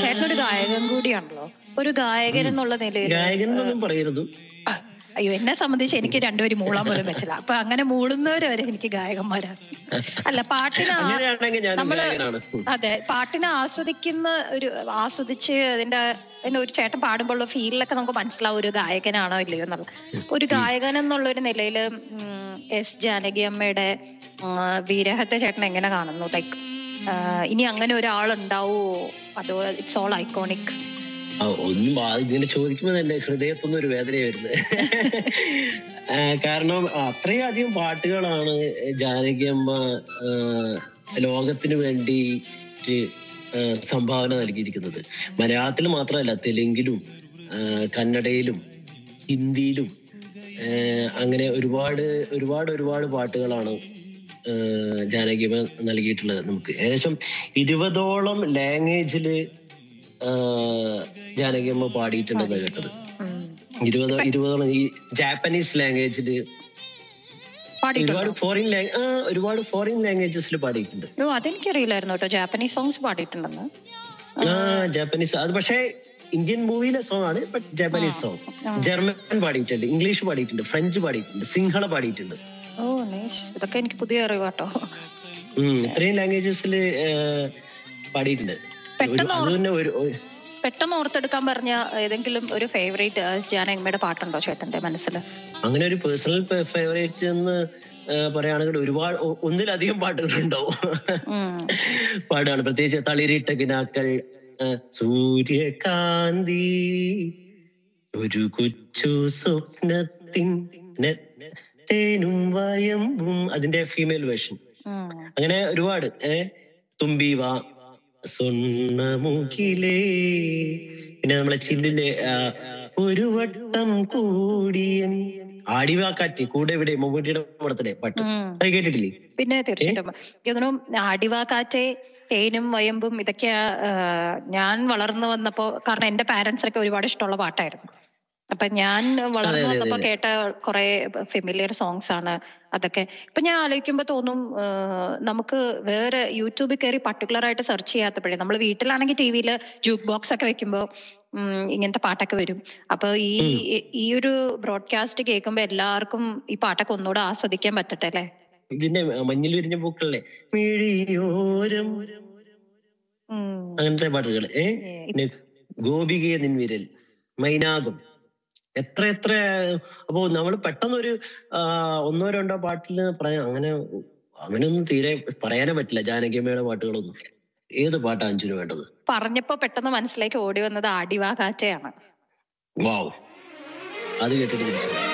ചേട്ടനൊരു ഗായകൻ കൂടിയാണല്ലോ ഒരു ഗായകൻ എന്നുള്ള നിലയിൽ ഗായകൻ എന്നൊന്നും പറയരുത് അയ്യോ എന്നെ സംബന്ധിച്ച് എനിക്ക് രണ്ടുപേരും മൂളാൻ പോലും പറ്റില്ല അപ്പൊ അങ്ങനെ മൂളുന്നവര് വരെ എനിക്ക് ഗായകന്മാരാണ് അല്ല പാട്ടിന് ആ- അങ്ങനെയാണെങ്കിൽ ഞാൻ നമ്മള് ഗായകനാണ് അതെ പാട്ടിനെ ആസ്വദിക്കുന്ന ഒരു ആസ്വദിച്ച് അതിന്റെ പിന്നെ ഒരു ചേട്ടൻ പാടുമ്പോഴുള്ള ഫീലിലൊക്കെ നമുക്ക് മനസ്സിലാവും ഒരു ഗായകനാണോ ഇല്ലയോ എന്നുള്ളത് ഒരു ഗായകൻ എന്നുള്ള ഒരു നിലയിൽ എസ് ജാനകി അമ്മയുടെ ഉം, വീരഹത്തെ ചേട്ടൻ എങ്ങനെ കാണുന്നു ലൈക്ക് ഇനി അങ്ങനെ ഒരാളുണ്ടാവോ അതോ ഇറ്റ്സ് ഓൾ ഐക്കോണിക് ആ, ഒന്നും ആ, ഇങ്ങനെ ചോദിക്കുമ്പോ തന്നെ ഹൃദയത്തൊന്നും ഒരു വേദന വരുന്നത് ആ, കാരണം അത്രയും അധികം പാട്ടുകളാണ് ജാനകിയമ്മ ആ, ലോകത്തിന് വേണ്ടിയിട്ട് ആ, സംഭാവന നൽകിയിരിക്കുന്നത് മലയാളത്തിൽ മാത്രമല്ല തെലുങ്കിലും ആ, കന്നഡയിലും ഹിന്ദിയിലും ആ, അങ്ങനെ ഒരുപാട് ഒരുപാട് ഒരുപാട് പാട്ടുകളാണ് ആ, ജാനകിയമ്മ നൽകിയിട്ടുള്ളത് നമുക്ക് ഏകദേശം ഇരുപതോളം ലാംഗ്വേജില് ജാനകിയമ്മ പാടിയിട്ടുണ്ടെന്ന് കേട്ടത് ഇരുപത് ഇരുപതോളം ഈ ജാപ്പനീസ് ലാംഗ്വേജില് പാടിയിട്ടുണ്ടോ ഒരുപാട് ഫോറിൻ ഒരുപാട് ഫോറിൻ ലാംഗ്വേജസിൽ പാടിയിട്ടുണ്ട് ഓ അതെനിക്കറിയില്ലായിരുന്നു കേട്ടോ ജാപ്പനീസ് സോങ്സ് പാടിയിട്ടുണ്ടെന്ന് ആ ജാപ്പനീസ് അത് പക്ഷേ ഇന്ത്യൻ മൂവിയിലെ സോങ് ആണ് ബട്ട് ജാപ്പനീസ് സോങ് ജർമ്മൻ പാടിയിട്ടുണ്ട് ഇംഗ്ലീഷ് പാടിയിട്ടുണ്ട് ഫ്രഞ്ച് പാടിയിട്ടുണ്ട് സിംഹള പാടിയിട്ടുണ്ട് ഓ നൈസ് ഇതൊക്കെ എനിക്ക് പുതിയ അറിവ് കേട്ടോ ഉം, ഇത്രയും ലാംഗ്വേജസിൽ പാടിയിട്ടുണ്ട് ഒരു- അത് തന്നെ ഒരു ഒരു- പെട്ടെന്ന് ഓർത്തെടുക്കാൻ പറഞ്ഞ ഏതെങ്കിലും ഒരു ഫേവറേറ്റ് ജാനകിമ്മയുടെ പാട്ടുണ്ടോ ചേട്ടന്റെ മനസ്സിൽ അങ്ങനെ ഒരു പേഴ്സണൽ ഫേവറേറ്റ് എന്ന് ആ, പറയുകയാണെങ്കിൽ ഒരുപാട് ഒ- ഒന്നിലധികം പാട്ടുകളുണ്ടാവും പാടാണ് പ്രത്യേകിച്ച് തളിരിട്ട കിനാക്കൾ ആ, സൂര്യകാന്തി ഒരു കൊച്ചു സ്വപ്നത്തിൻ നെ- തേനും വയമ്പും അതിന്റെ ഫീമെയിൽ വേർഷൻ അങ്ങനെ ഒരുപാട് ഏ തുമ്പീവ സ്വർണ്ണമുഖിലേ പിന്നെ നമ്മളെ ചില്ലിന്റെ ആ, ഒരു വട്ടം കൂടിയൻ ആടിവാക്കാറ്റ് കൂടെ ഇവിടെ മമ്മൂട്ടിയുടെ പടത്തിലെ പാട്ട് അത് കേട്ടിട്ടില്ലേ പിന്നെ തീർച്ചയായിട്ടും ഇതിനു അടിവാക്കാറ്റെ തേനും വയമ്പും ഇതൊക്കെ ഞാൻ വളർന്നു വന്നപ്പോ കാരണം എന്റെ പാരന്റ്സിനൊക്കെ ഒരുപാട് ഇഷ്ടമുള്ള പാട്ടായിരുന്നു അപ്പൊ ഞാൻ വളർന്നു വന്നപ്പോ കേട്ട കുറെ ഫെമിലിയർ സോങ്സ് ആണ് അതൊക്കെ ഇപ്പൊ ഞാൻ ആലോചിക്കുമ്പോ തോന്നും ആ, നമുക്ക് വേറെ യൂട്യൂബിൽ കയറി പർട്ടിക്കുലർ ആയിട്ട് സെർച്ച് ചെയ്യാത്തപ്പോഴേ നമ്മൾ വീട്ടിലാണെങ്കിൽ ടി വിയിൽ ജൂക്ക് ബോക്സ് ഒക്കെ വെക്കുമ്പോ ഉം, ഇങ്ങനത്തെ പാട്ടൊക്കെ വരും അപ്പൊ ഈ ഈ ഒരു ബ്രോഡ്കാസ്റ്റ് കേൾക്കുമ്പോ എല്ലാവർക്കും ഈ പാട്ടൊക്കെ ഒന്നുകൂടെ ആസ്വദിക്കാൻ പറ്റട്ടെ അല്ലേ ഇതിന്റെ മഞ്ഞിൽ വിരിഞ്ഞ പൂക്കളല്ലേ മിഴിയോരം ഉം. അങ്ങനത്തെ പാട്ടുകൾ ഏ പിന്നെ ഗോപികയെ നിൻവിരൽ മൈനാകം എത്ര എത്ര അപ്പോ നമ്മൾ പെട്ടെന്ന് ഒരു ആ, ഒന്നോ രണ്ടോ പാട്ടിൽ പറയാം അങ്ങനെ അങ്ങനെയൊന്നും തീരെ പറയാനേ പറ്റില്ല ജാനകിയമ്മയുടെ പാട്ടുകളൊന്നും ഏത് പാട്ടാ അഞ്ചിന് വേണ്ടത് പറഞ്ഞപ്പോ പെട്ടെന്ന് മനസ്സിലേക്ക് ഓടി വന്നത് ആടിവാകാറ്റയാണ് വാവ് അത് കേട്ടിട്ട് തിരിച്ചു